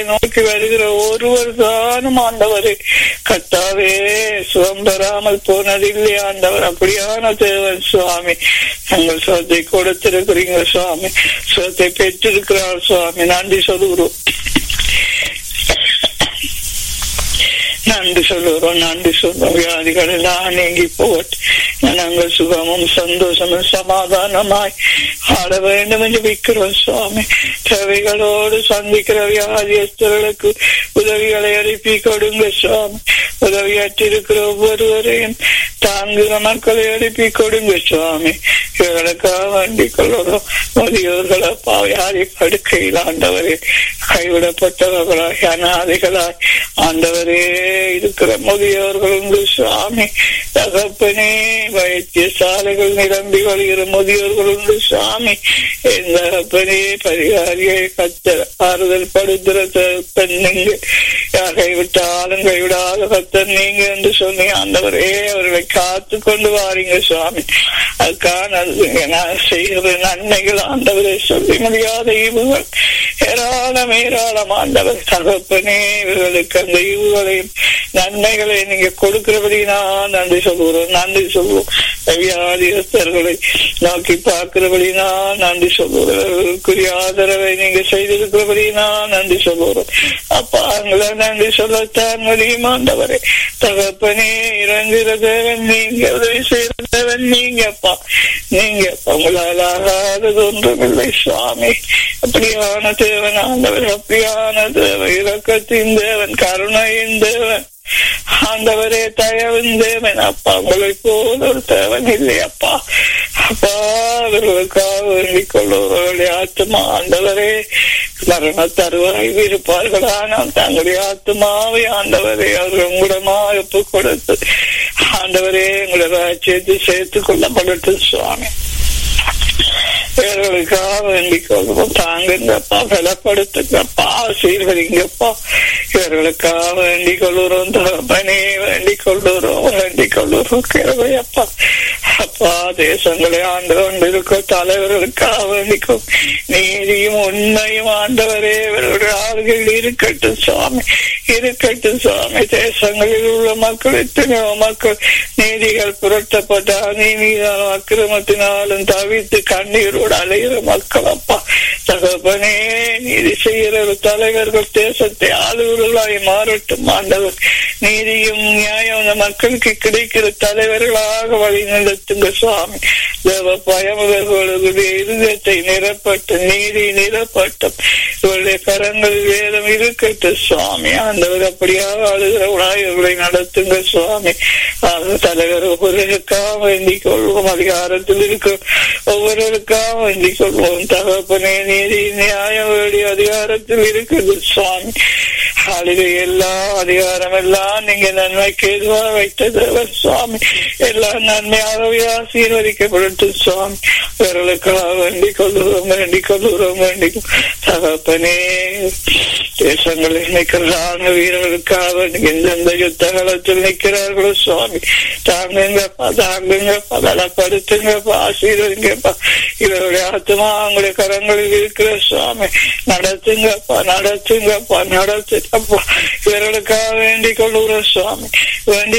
நோக்கி வருகிற ஒருவர் தானும் ஆண்டவரே கத்தாவே சுகம் பெறாமல் போனதில்லை ஆண்டவர் அப்படியான தேவன் சுவாமி எங்கள் சுகத்தை கொடுத்திருக்கிறீங்க சுவாமி சுகத்தை பெற்றிருக்கிறார் சுவாமி நன்றி சொல்லுகிறோம் நன்றி சொல்லுகிறோம் நன்றி சொல்றோம் வியாதிகள் எல்லாம் நீங்கி போகட்டும் நாங்கள் சுகமும் சந்தோஷமும் சமாதானமாய் ஆட வேண்டும் என்று வைக்கிறோம் சுவாமி தேவைகளோடு சந்திக்கிற வியாதியஸ்தர்களுக்கு உதவிகளை அனுப்பி கொடுங்க சுவாமி உதவியாற்றிருக்கிற ஒவ்வொருவரையும் தாங்குகிற மக்களை அனுப்பி கொடுங்க சுவாமி இவர்களுக்காக வேண்டிக் கொள்ளுறோம் முதியோர்களை பாவியாரி படுக்கையில் ஆண்டவரே கைவிடப்பட்டவர்களாய் அனாதைகளாய் ஆண்டவரே இருக்கிற முதியோர்கள் உண்டு சுவாமி தகப்பனே வைத்தியசாலைகள் நிரம்பி வருகிற முதியோர்கள் உண்டு சுவாமி என் தகப்பனே பரிகாரியை கத்த ஆறுதல் படுத்துற தகப்பன் நீங்க கைவிட்டாலும் கைவிடாத கத்தன் நீங்க என்று சொல்லி ஆண்டவரே அவர்களை காத்து கொண்டு வாரீங்க சுவாமி அதுக்கான நான் செய்கிற நன்மைகள் ஆண்டவரை சொல்லி முடியாத ஈவுகள் ஏராளம் ஏராளம் ஆண்டவர் தகப்பனே இவர்களுக்கு அந்த ஈவுகளையும் நன்மைகளை நீங்க கொடுக்கிறபடினா நன்றி சொல்லுகிறோம் நன்றி சொல்லுவோம் வியாதியஸ்தர்களை நோக்கி பார்க்கிறபடினா நன்றி சொல்லுகிறவர்களுக்குரிய ஆதரவை நீங்க செய்திருக்கிறபடினா நன்றி சொல்லுகிறோம் அப்பா எங்களை நன்றி சொல்லத்தான் முடியும் ஆண்டவரே தகப்பனே இறங்குகிற தேவன் நீங்க உதவி செய்கிற தேவன் நீங்க அப்பா நீங்க உங்களால் ஆகாதது ஒன்றுமில்லை சுவாமி அப்படியான தேவன் ஆண்டவர் அப்படியான தேவன் இரக்கத்தின் தேவன் கருணையின் தேவன் ஆண்டவரே தயவின் தேவன் அப்பா உங்களை போல ஒரு தேவன் இல்லை அப்பா அப்பா அவர்களுக்காக வேண்டிக் கொள்ளுவர்களுடைய ஆத்மா ஆண்டவரே மரண தருவாய் இருப்பார்கள் ஆனால் தங்களுடைய ஆத்மாவை ஆண்டவரே அவர்கள் உங்களிடமா ஒப்பு கொடுத்து ஆண்டவரே உங்களை ராஜ்யத்தை சேர்த்துக் கொள்ளப்படட்டும் சுவாமி இவர்களுக்காக வேண்டிக் கொள்வோம் தாங்குங்கப்பா பலப்படுத்துங்கப்பா சீர்கரிங்கப்பா இவர்களுக்காக வேண்டிக் கொள்ளுறோம் தகப்பனே வேண்டிக் கொள்ளுறோம் வேண்டிக் கொள்ளுறோம் கிழமையப்பா அப்பா தேசங்களை ஆண்டு கொண்டிருக்க தலைவர்களுக்காக வேண்டிக்கும் நீதியும் உண்மையும் ஆண்டவரே இவருடைய ஆளுகள் இருக்கட்டும் சுவாமி இருக்கட்டும் சுவாமி தேசங்களில் உள்ள மக்கள் எத்தனையோ மக்கள் நீதிகள் புரட்டப்பட்ட அநீதியாலும் அக்கிரமத்தினாலும் தவித்து கண்ணீரோடு அலைகிற மக்கள் அப்பா தகப்பனே நீதி செய்கிற தலைவர்கள் தேசத்தை ஆளுநர்களாய் மாறட்டும் ஆண்டவர் நீதியும் நியாயம் அந்த மக்களுக்கு கிடைக்கிற தலைவர்களாக வழி நடத்துங்க சுவாமி தேவ பயம் இவர்களுடைய இருதயத்தை நிரப்பட்டு நீதி நிரப்பட்டும் இவருடைய கரங்கள் வேதம் இருக்கட்டும் சுவாமி ஆண்டவர் அப்படியாக ஆளுகிறவர்களாய் இவர்களை நடத்துங்க சுவாமி தலைவர் ஒவ்வொருவருக்காக வேண்டிக் கொள்வோம் அதிகாரத்தில் இருக்கும் ஒவ்வொருவருக்காக வேண்டிக் கொள்வோம் தகப்பனே நீதி நியாயம் அதிகாரத்தில் இருக்குது சுவாமி ஆளுகை எல்லா அதிகாரம் எல்லாம் நீங்க நன்மைக்கு எதுவாக வைத்தது சுவாமி எல்லாம் நன்மையாகவே ஆசீர்வதிக்கப்படட்டும் சுவாமி இவர்களுக்காக வேண்டிக் கொள்ளுறோம் வேண்டிக் கொள்ளுறோம் வேண்டிக் தகப்பனே தேசங்களில் நிற்கிற ராணுவ வீரர்களுக்காக எந்தெந்த யுத்த காலத்தில் நிற்கிறார்களோ சுவாமி தாங்குங்கப்பா தாங்குங்கப்பா பலப்படுத்துங்கப்பா ஆசீர்வதிங்கப்பா இவருடைய ஆத்மா உங்களுடைய கரங்களில் இருக்கிற சுவாமி நடத்துங்கப்பா நடத்துங்கப்பா நடத்துங்கப்பா இவர்களுக்காக வேண்டிக் கொள்ளுகிற சுவாமி வேண்டி